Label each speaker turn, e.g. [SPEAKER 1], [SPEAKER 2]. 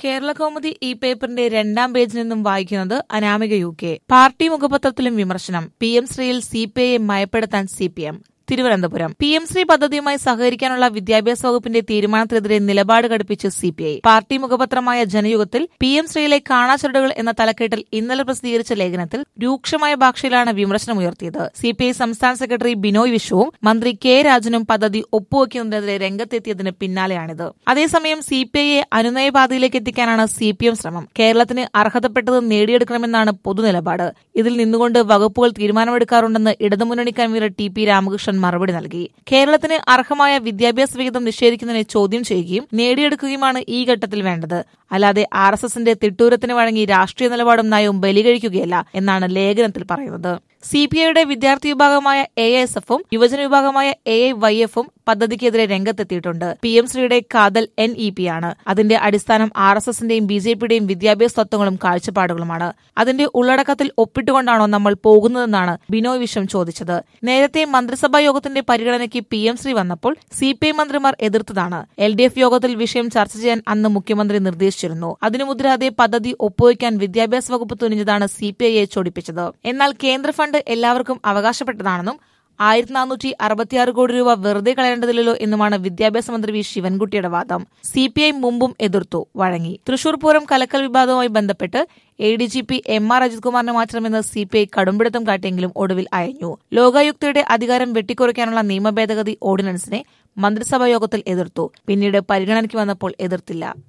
[SPEAKER 1] കേരള കൗമുദി ഈ പേപ്പറിന്റെ രണ്ടാം പേജിൽ നിന്നും വായിക്കുന്നത് അനാമിക യു കെ പാർട്ടി മുഖപത്രത്തിലും വിമർശനം പി എം ശ്രീയിൽ സി പി ഐയെ മയപ്പെടുത്താൻ C P M Thiruvananthapuram P M Shri പദ്ധതിയുമായി സഹകരിക്കാനുള്ള വിദ്യാഭ്യാസ വകുപ്പിന്റെ തീരുമാനത്തിനെതിരെ നിലപാട് ഘടിപ്പിച്ച് സി പി ഐ പാർട്ടി മുഖപത്രമായ ജനയുഗത്തിൽ പി എം ശ്രീയിലെ കാണാച്ചരടുകൾ എന്ന തലക്കെട്ടിൽ ഇന്നലെ പ്രസിദ്ധീകരിച്ച ലേഖനത്തിൽ രൂക്ഷമായ ഭാഷയിലാണ് വിമർശനമുയർത്തിയത് സി പി ഐ സംസ്ഥാന സെക്രട്ടറി ബിനോയ് വിശ്വവും മന്ത്രി കെ രാജനും പദ്ധതി ഒപ്പുവെക്കുന്നതിനെതിരെ രംഗത്തെത്തിയതിന് പിന്നാലെയാണിത് അതേസമയം സി പി ഐയെ അനുനയപാതയിലേക്ക് എത്തിക്കാനാണ് സി പി എം ശ്രമം കേരളത്തിന് അർഹതപ്പെട്ടത് നേടിയെടുക്കണമെന്നാണ് പൊതുനിലപാട് ഇതിൽ നിന്നുകൊണ്ട് വകുപ്പുകൾ തീരുമാനമെടുക്കാറുണ്ടെന്ന് ഇടതുമുന്നണി കൺവീനർ ടി പി രാമകൃഷ്ണൻ മറുപടി നൽകി കേരളത്തിന് അർഹമായ വിദ്യാഭ്യാസ വിഹിതം നിഷേധിക്കുന്നതിനെ ചോദ്യം ചെയ്യുകയും നേടിയെടുക്കുകയുമാണ് ഈ ഘട്ടത്തിൽ വേണ്ടത് അല്ലാതെ ആർ എസ് എസിന്റെ തിട്ടൂരത്തിന് വഴങ്ങി രാഷ്ട്രീയ നിലപാടും നയവും ബലികഴിക്കുകയല്ല എന്നാണ് ലേഖനത്തിൽ പറയുന്നത് സി പി ഐയുടെ വിദ്യാർത്ഥി വിഭാഗമായ എ എസ് എഫും യുവജന വിഭാഗമായ എ ഐ വൈ എഫും പദ്ധതിക്കെതിരെ രംഗത്തെത്തിയിട്ടുണ്ട് പി എം ശ്രീയുടെ കാതൽ എൻ ഇ പി ആണ് അതിന്റെ അടിസ്ഥാനം ആർ എസ് എസിന്റെയും ബി ജെ പിയുടെയും വിദ്യാഭ്യാസ തത്വങ്ങളും കാഴ്ചപ്പാടുകളുമാണ് അതിന്റെ ഉള്ളടക്കത്തിൽ ഒപ്പിട്ടുകൊണ്ടാണോ നമ്മൾ പോകുന്നതെന്നാണ് ബിനോയ് വിശ്വം ചോദിച്ചത് നേരത്തെ മന്ത്രിസഭാ യോഗത്തിന്റെ പരിഗണനയ്ക്ക് പി എം ശ്രീ വന്നപ്പോൾ സി പി ഐ മന്ത്രിമാർ എതിർത്തതാണ് എൽ ഡി എഫ് യോഗത്തിൽ വിഷയം ചർച്ച ചെയ്യാൻ അന്ന് മുഖ്യമന്ത്രി നിർദ്ദേശിച്ചിരുന്നു അതിനു മുതിരാതെ പദ്ധതി ഒപ്പുവയ്ക്കാൻ വിദ്യാഭ്യാസ വകുപ്പ് തുനിഞ്ഞതാണ് സി പി ഐയെ ചോടിപ്പിച്ചത് എന്നാൽ കേന്ദ്ര ഫണ്ട് എല്ലാവർക്കും അവകാശപ്പെട്ടതാണെന്നും ആയിരത്തി നാനൂറ്റി അറുപത്തിയാറ് കോടി രൂപ വെറുതെ കളയേണ്ടതില്ലല്ലോ എന്നുമാണ് വിദ്യാഭ്യാസ മന്ത്രി വി ശിവൻകുട്ടിയുടെ വാദം സി പി ഐ മുമ്പും എതിർത്തു വഴങ്ങി തൃശൂർ പൂരം കലക്കൽ വിവാദവുമായി ബന്ധപ്പെട്ട് A D G P M R Ajith കുമാറിനെ മാറ്റണമെന്ന് സി പി ഐ കടുംപിടുത്തം കാട്ടിയെങ്കിലും ഒടുവിൽ അയഞ്ഞു ലോകായുക്തയുടെ അധികാരം വെട്ടിക്കുറയ്ക്കാനുള്ള നിയമ ഭേദഗതി ഓർഡിനൻസിനെ മന്ത്രിസഭാ യോഗത്തിൽ എതിർത്തു പിന്നീട് പരിഗണനയ്ക്ക് വന്നപ്പോൾ എതിർത്തില്ല